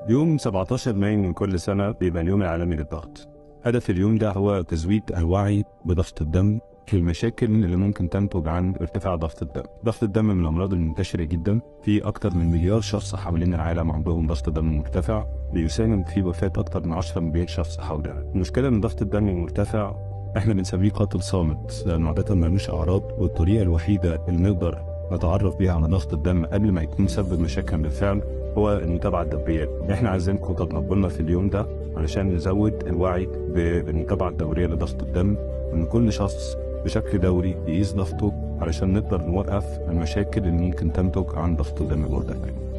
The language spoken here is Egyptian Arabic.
يوم 17 مايو من كل سنة بيبقى اليوم العالمي للضغط هدف اليوم ده هو تزويد الوعي بضغط الدم في المشاكل اللي ممكن تنتج عن ارتفاع ضغط الدم ضغط الدم من الأمراض المنتشرة جدا في أكتر من مليار شخص حوالين العالم عندهم ضغط دم مرتفع بيساهم في وفاة أكتر من 10 مليون شخص حول العالم المشكلة إن ضغط الدم المرتفع احنا بنسميه قاتل صامت لأنه عادة ملوش أعراض والطريقة الوحيدة اللي نقدر نتعرف بيها على ضغط الدم قبل ما يكون سبب مشاكل بالفعل هو المتابعة الدورية احنا عايزينكم تتقبلنا في اليوم ده علشان نزود الوعي بالمتابعة الدورية لضغط الدم وان كل شخص بشكل دوري يقيس ضغطه علشان نقدر نوقف المشاكل اللي ممكن تنتج عن ضغط الدم المرتفع